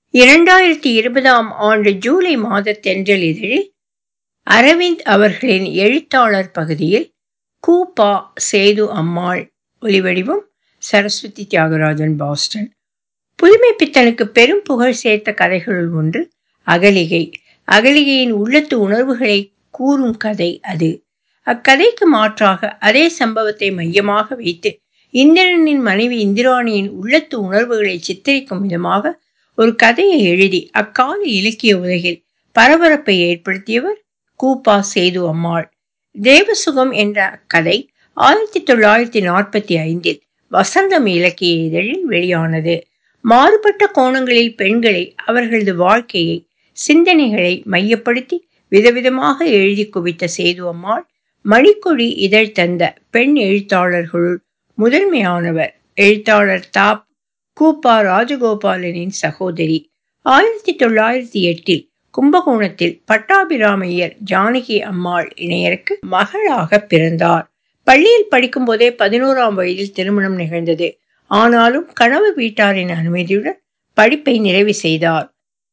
இரண்டாயிரத்தி இருபதாம் ஆண்டு ஜூலை மாத தென்றல் இதழில் அரவிந்த் அவர்களின் எழுத்தாளர் பகுதியில் கு பா சேது அம்மாள் ஒலிவடிவம் சரஸ்வதி தியாகராஜன் பாஸ்டன் புதுமை பித்தனுக்கு பெரும் புகழ் சேர்த்த கதைகளுள் ஒன்று அகலிகை அகலிகையின் உள்ளத்து உணர்வுகளை கூறும் கதை அது அக்கதைக்கு மாற்றாக அதே சம்பவத்தை மையமாக வைத்து இந்திரனின் மனைவி இந்திராணியின் உள்ளத்து உணர்வுகளை சித்தரிக்கும் விதமாக ஒரு கதையை எழுதி அக்கால இலக்கிய உலகில் பரபரப்பை ஏற்படுத்தியவர் கூப்பா சேது அம்மாள் தேவசுகம் என்ற அக்கதை ஆயிரத்தி தொள்ளாயிரத்தி நாற்பத்தி ஐந்தில் வசந்தம் இலக்கிய இதழில் வெளியானது மாறுபட்ட கோணங்களில் பெண்களை அவர்களது வாழ்க்கையை சிந்தனைகளை மையப்படுத்தி விதவிதமாக எழுதி குவித்த சேது அம்மாள் மணிக்கொடி இதழ் தந்த பெண் எழுத்தாளர்களுள் முதன்மையானவர் எழுத்தாளர் தாப் கூப்பா ராஜகோபாலனின் சகோதரி ஆயிரத்தி தொள்ளாயிரத்தி எட்டில் கும்பகோணத்தில் பட்டாபிராமையர் ஜானகி அம்மாள் இணையருக்கு மகளாக பிறந்தார் பள்ளியில் படிக்கும் போதே பதினோராம் வயதில் திருமணம் நிகழ்ந்தது ஆனாலும் கணவர் வீட்டாரின் அனுமதியுடன் படிப்பை நிறைவு செய்தார்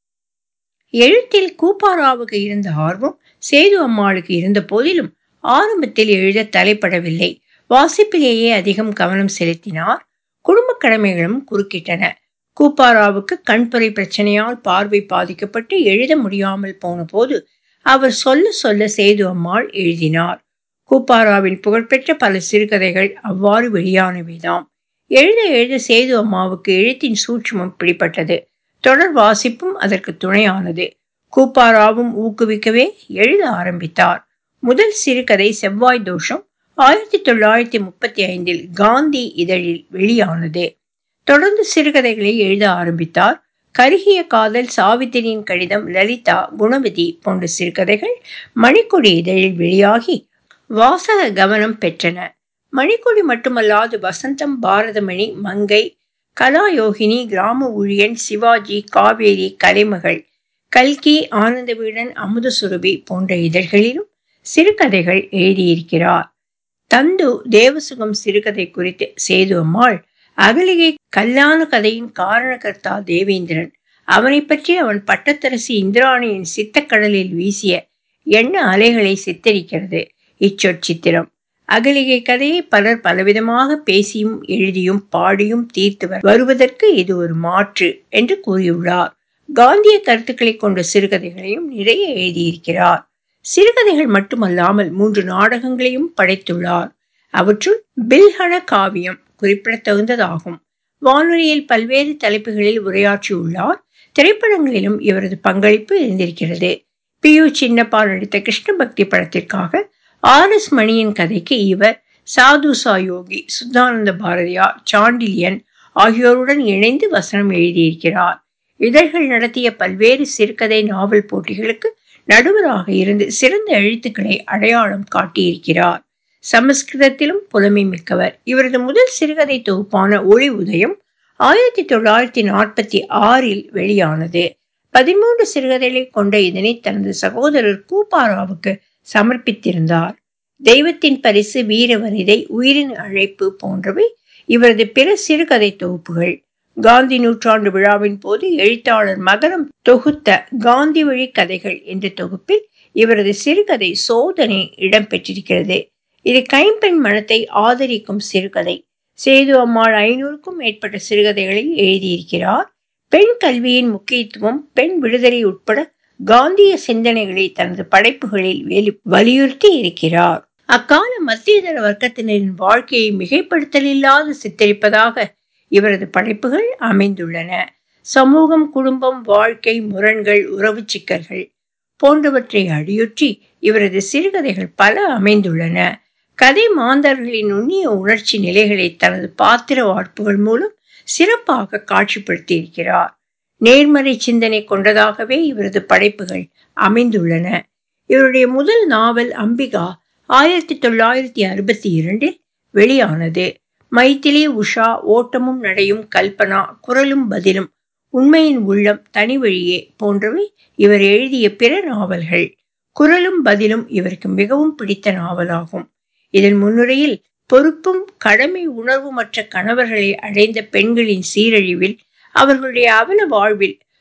எழுத்தில் கூப்பாராவுக்கு இருந்த ஆர்வம் சேது அம்மாளுக்கு இருந்த போதிலும் ஆரம்பத்தில் எழுத தலைப்படவில்லை வாசிப்பிலேயே அதிகம் கவனம் செலுத்தினார் குடும்ப கடமைகளும் குறுக்கிட்டன கூப்பாராவுக்கு கண்புரை பிரச்சனையால் பார்வை பாதிக்கப்பட்டு எழுத முடியாமல் போன போது அவர் சொல்ல சொல்ல சேது அம்மாள் எழுதினார் கூப்பாராவின் புகழ்பெற்ற பல சிறுகதைகள் அவ்வாறு வெளியானவைதாம் எழுத எழுத சேது அம்மாவுக்கு எழுத்தின் சூட்சமம் பிடிப்பட்டது தொடர் வாசிப்பும் அதற்கு துணையானது கூப்பாராவும் ஊக்குவிக்கவே எழுத ஆரம்பித்தார் முதல் சிறுகதை செவ்வாய் தோஷம் ஆயிரத்தி தொள்ளாயிரத்தி முப்பத்தி ஐந்தில் காந்தி இதழில் வெளியானது தொடர்ந்து சிறுகதைகளை எழுத ஆரம்பித்தார் கருகிய காதல் சாவித்திரியின் கடிதம் லலிதா குணவதி போன்ற சிறுகதைகள் மணிக்கொடி இதழில் வெளியாகி வாசக கவனம் பெற்றன மணிக்கொடி மட்டுமல்லாது வசந்தம் பாரதமணி மங்கை கலாயோகினி கிராம ஊழியன் சிவாஜி காவேரி கலைமகள் கல்கி ஆனந்த வீடன் அமுத சுரபி போன்ற இதழ்களிலும் சிறுகதைகள் எழுதியிருக்கிறார் தந்து தேவசுகம் சிறுகதை குறித்து சேது அம்மாள் அகலிகை கல்யாண கதையின் காரணகர்த்தா தேவேந்திரன் அவனை பற்றி அவன் பட்டத்தரசி இந்திராணியின் சித்தக்கடலில் வீசிய எண்ண அலைகளை சித்தரிக்கிறது இச்சொற்சித்திரம் அகலிகை கதையை பலர் பலவிதமாக பேசியும் எழுதியும் பாடியும் தீர்த்து வருவதற்கு இது ஒரு மாற்று என்று கூறியுள்ளார் காந்திய கருத்துக்களை கொண்ட சிறுகதைகளையும் நிறைய எழுதியிருக்கிறார் சிறுகதைகள் மட்டுமல்லாமல் மூன்று நாடகங்களையும் படைத்துள்ளார் அவற்றுள் பில்ஹண காவியம் குறிப்பிடத்தகுந்ததாகும் வானொலியில் பல்வேறு தலைப்புகளில் உரையாற்றியுள்ளார் திரைப்படங்களிலும் இவரது பங்களிப்பு இருந்திருக்கிறது பி யு சின்னப்பா நடித்த கிருஷ்ண பக்தி படத்திற்காக ஆர் எஸ் மணியின் கதைக்கு இவர் சாதுசா யோகி சுத்தானந்த பாரதியார் சாண்டிலியன் ஆகியோருடன் இணைந்து வசனம் எழுதியிருக்கிறார் இதழ்கள் நடத்திய பல்வேறு சிறுகதை நாவல் போட்டிகளுக்கு நடுவராக இருந்து சிறந்த எழுத்துக்களை அடையாளம் காட்டியிருக்கிறார் சமஸ்கிருதத்திலும் புலமை மிக்கவர் இவரது முதல் சிறுகதை தொகுப்பான ஒளி உதயம் ஆயிரத்தி தொள்ளாயிரத்தி நாற்பத்தி ஆறில் வெளியானது பதிமூன்று சிறுகதைகளை கொண்ட இதனை தனது சகோதரர் கூப்பாராவுக்கு சமர்ப்பித்திருந்தார் தெய்வத்தின் பரிசு வீரவனிதை உயிரின் அழைப்பு போன்றவை இவரது பிற சிறுகதை தொகுப்புகள் காந்தி நூற்றாண்டு விழாவின் போது எழுத்தாளர் மகரம் தொகுத்த காந்தி வழி கதைகள் என்ற தொகுப்பில் இவரது சிறுகதை சோதனை இடம்பெற்றிருக்கிறது இது கைம்பெண் மனத்தை ஆதரிக்கும் சிறுகதை சேது அம்மாள் ஐநூறுக்கும் மேற்பட்ட சிறுகதைகளை எழுதியிருக்கிறார் பெண் கல்வியின் முக்கியத்துவம் பெண் விடுதலை உட்பட காந்திய சிந்தனைகளை தனது படைப்புகளில் வெளி வலியுறுத்தி இருக்கிறார் அக்கால மத்தியதர வர்க்கத்தினரின் வாழ்க்கையை மிகைப்படுத்தலில்லாது சித்தரிப்பதாக இவரது படைப்புகள் அமைந்துள்ளன சமூகம் குடும்பம் வாழ்க்கை முரண்கள் உறவு சிக்கல்கள் போன்றவற்றை அடியுற்றி இவரது சிறுகதைகள் பல அமைந்துள்ளன கதை மாந்தர்களின் நுண்ணிய உணர்ச்சி நிலைகளை தனது பாத்திர வார்ப்புகள் மூலம் சிறப்பாக காட்சிப்படுத்தியிருக்கிறார் நேர்மறை சிந்தனை கொண்டதாகவே இவரது படைப்புகள் அமைந்துள்ளன இவருடைய முதல் நாவல் அம்பிகா ஆயிரத்தி தொள்ளாயிரத்தி அறுபத்தி இரண்டில் வெளியானது மைத்திலி உஷா ஓட்டமும் நடையும் கல்பனா குரலும் பதிலும் உண்மையின் உள்ளம் தனி வழியே போன்றவை இவர் எழுதிய பிற நாவல்கள் குரலும் பதிலும் இவருக்கு மிகவும் பிடித்த நாவலாகும் இதன் முன்னுரையில் பொறுப்பும் கடமை உணர்வுமற்ற கணவர்களை அடைந்த பெண்களின் சீரழிவில் அவர்களுடைய அவல வாழ்வில்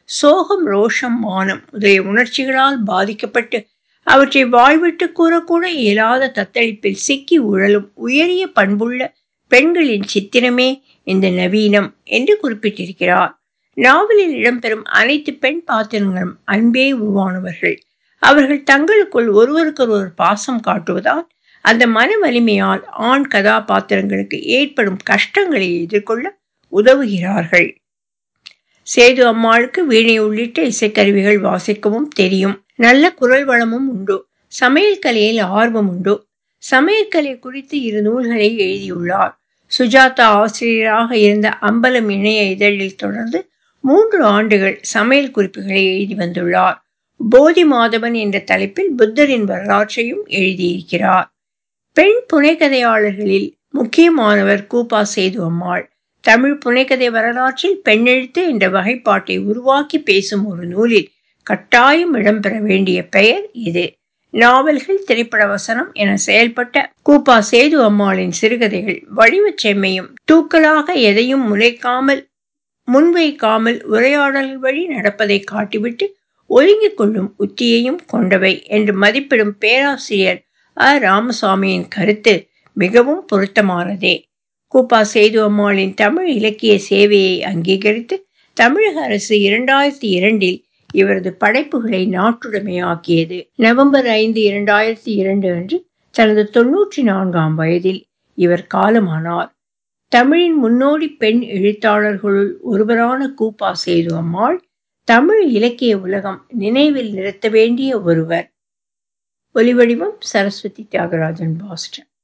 சோகம் ரோஷம் மானம் முதலிய உணர்ச்சிகளால் பாதிக்கப்பட்டு அவற்றை வாய்விட்டு கூறக்கூட இயலாத தத்தளிப்பில் சிக்கி உழலும் உயரிய பண்புள்ள பெண்களின் சித்திரமே இந்த நவீனம் என்று குறிப்பிட்டிருக்கிறார் நாவலில் இடம்பெறும் அனைத்து பெண் பாத்திரங்களும் அன்பே உருவானவர்கள் அவர்கள் தங்களுக்குள் ஒருவருக்கொருவர் பாசம் காட்டுவதால் அந்த மன வலிமையால் ஆண் கதாபாத்திரங்களுக்கு ஏற்படும் கஷ்டங்களை எதிர்கொள்ள உதவுகிறார்கள் சேது அம்மாளுக்கு வீணை உள்ளிட்ட இசைக்கருவிகள் வாசிக்கவும் தெரியும் நல்ல குரல் வளமும் உண்டு சமையல் கலையில் ஆர்வம் உண்டு சமையற்கலை குறித்து இரு நூல்களை எழுதியுள்ளார் சுஜாதா ஆசிரியராக இருந்த அம்பலம் இணைய இதழில் தொடர்ந்து மூன்று ஆண்டுகள் சமையல் குறிப்புகளை எழுதி வந்துள்ளார் போதி மாதவன் என்ற தலைப்பில் புத்தரின் வரலாற்றையும் எழுதியிருக்கிறார் பெண் புனைக்கதையாளர்களில் முக்கியமானவர் கூப்பா சேது அம்மாள் தமிழ் புனைக்கதை வரலாற்றில் பெண்ணெழுத்து என்ற வகைப்பாட்டை உருவாக்கி பேசும் ஒரு நூலில் கட்டாயம் இடம்பெற வேண்டிய பெயர் இது நாவல்கள் திரைப்பட வசனம் என செயல்பட்ட கூப்பா சேது அம்மாளின் சிறுகதைகள் வடிவச் செம்மையும் தூக்கலாக எதையும் முனைக்காமல் முன்வைக்காமல் உரையாடல் வழி நடப்பதை காட்டிவிட்டு ஒதுங்கிக் கொள்ளும் உத்தியையும் கொண்டவை என்று மதிப்பிடும் பேராசிரியர் அ ராமசாமியின் கருத்து மிகவும் பொருத்தமானதே கூப்பா சேது அம்மாளின் தமிழ் இலக்கிய சேவையை அங்கீகரித்து தமிழக அரசு இரண்டாயிரத்தி இரண்டில் இவரது படைப்புகளை நாட்டுடைமையாக்கியது நவம்பர் ஐந்து இரண்டாயிரத்தி இரண்டு அன்று தனது தொன்னூற்றி நான்காம் வயதில் இவர் காலமானார் தமிழின் முன்னோடி பெண் எழுத்தாளர்களுள் ஒருவரான கூப்பா சேது அம்மாள் தமிழ் இலக்கிய உலகம் நினைவில் நிறுத்த வேண்டிய ஒருவர் ஒலிவடிவம் சரஸ்வதி தியாகராஜன் பாஸ்டன்